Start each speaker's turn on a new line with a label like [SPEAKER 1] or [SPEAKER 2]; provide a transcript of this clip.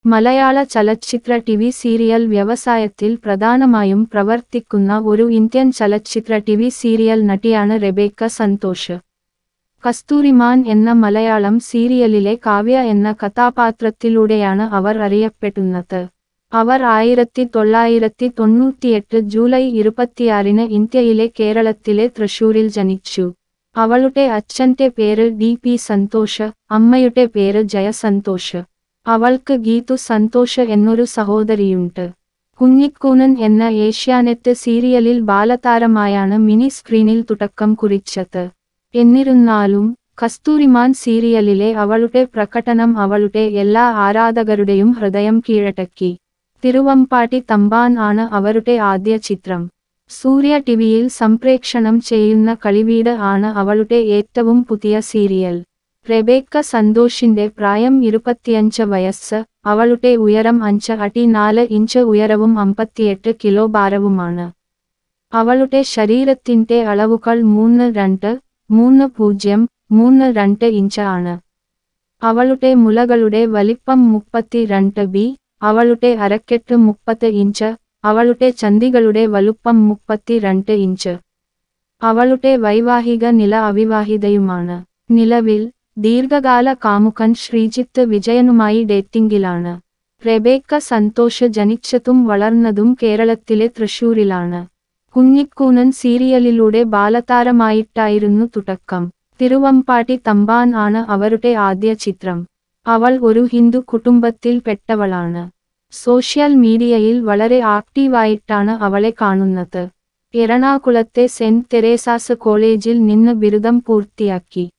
[SPEAKER 1] മലയാള ചലച്ചിത്ര TV serial വ്യവസായത്തിൽ പ്രധാനമായും പ്രവർത്തിക്കുന്ന ഒരു ഇന്ത്യൻ ചലച്ചിത്ര ടിവി സീരിയൽ നടിയാണ് റെബേക്ക സന്തോഷ് കസ്തൂരിമാൻ എന്ന മലയാളം സീരിയലിലെ കാവ്യ എന്ന കഥാപാത്രത്തിലൂടെയാണ് അവർ അറിയപ്പെടുന്നത് അവർ ആയിരത്തി തൊള്ളായിരത്തി തൊണ്ണൂറ്റിയെട്ട് ജൂലൈ ഇരുപത്തിയാറിന് ഇന്ത്യയിലെ കേരളത്തിലെ തൃശൂരിൽ ജനിച്ചു അവളുടെ അച്ഛന്റെ പേര് ഡി പി സന്തോഷ് അമ്മയുടെ പേര് ജയ സന്തോഷ് അവൾക്ക് ഗീതു സന്തോഷ് എന്നൊരു സഹോദരിയുണ്ട് കുഞ്ഞിക്കൂനൻ എന്ന ഏഷ്യാനെറ്റ് സീരിയലിൽ ബാലതാരമായാണ് മിനി സ്ക്രീനിൽ തുടക്കം കുറിച്ചത് എന്നിരുന്നാലും കസ്തൂരിമാൻ സീരിയലിലെ അവളുടെ പ്രകടനം അവളുടെ എല്ലാ ആരാധകരുടെയും ഹൃദയം കീഴടക്കി തിരുവമ്പാട്ടി തമ്പാൻ ആണ് അവരുടെ ആദ്യ ചിത്രം സൂര്യ ടിവിയിൽ സംപ്രേക്ഷണം ചെയ്യുന്ന കളിവീട് ആണ് അവളുടെ ഏറ്റവും പുതിയ സീരിയൽ റെബേക്ക സന്തോഷിന്റെ പ്രായം ഇരുപത്തിയഞ്ച് വയസ്സ് അവളുടെ ഉയരം അഞ്ച് അടി നാല് ഇഞ്ച് ഉയരവും അമ്പത്തിയെട്ട് കിലോ ഭാരവുമാണ് അവളുടെ ശരീരത്തിന്റെ അളവുകൾ മൂന്ന് രണ്ട് മൂന്ന് പൂജ്യം മൂന്ന് രണ്ട് ഇഞ്ച് ആണ് അവളുടെ മുലകളുടെ വലിപ്പം മുപ്പത്തി രണ്ട് ബി അവളുടെ അരക്കെട്ട് മുപ്പത് ഇഞ്ച് അവളുടെ ചന്തികളുടെ വലുപ്പം മുപ്പത്തി രണ്ട് ഇഞ്ച് അവളുടെ വൈവാഹിക നില അവിവാഹിതയുമാണ് നിലവിൽ ദീർഘകാല കാമുകൻ ശ്രീജിത്ത് വിജയനുമായി ഡേറ്റിംഗിലാണ് റെബേക്ക സന്തോഷ് ജനിച്ചതും വളർന്നതും കേരളത്തിലെ തൃശൂരിലാണ് കുഞ്ഞിക്കൂനൻ സീരിയലിലൂടെ ബാലതാരമായിട്ടായിരുന്നു തുടക്കം തിരുവമ്പാട്ടി തമ്പാൻ ആണ് അവരുടെ ആദ്യ ചിത്രം അവൾ ഒരു ഹിന്ദു കുടുംബത്തിൽ പെട്ടവളാണ് സോഷ്യൽ മീഡിയയിൽ വളരെ ആക്റ്റീവായിട്ടാണ് അവളെ കാണുന്നത് എറണാകുളത്തെ സെന്റ് തെരേസാസ് കോളേജിൽ നിന്ന് ബിരുദം പൂർത്തിയാക്കി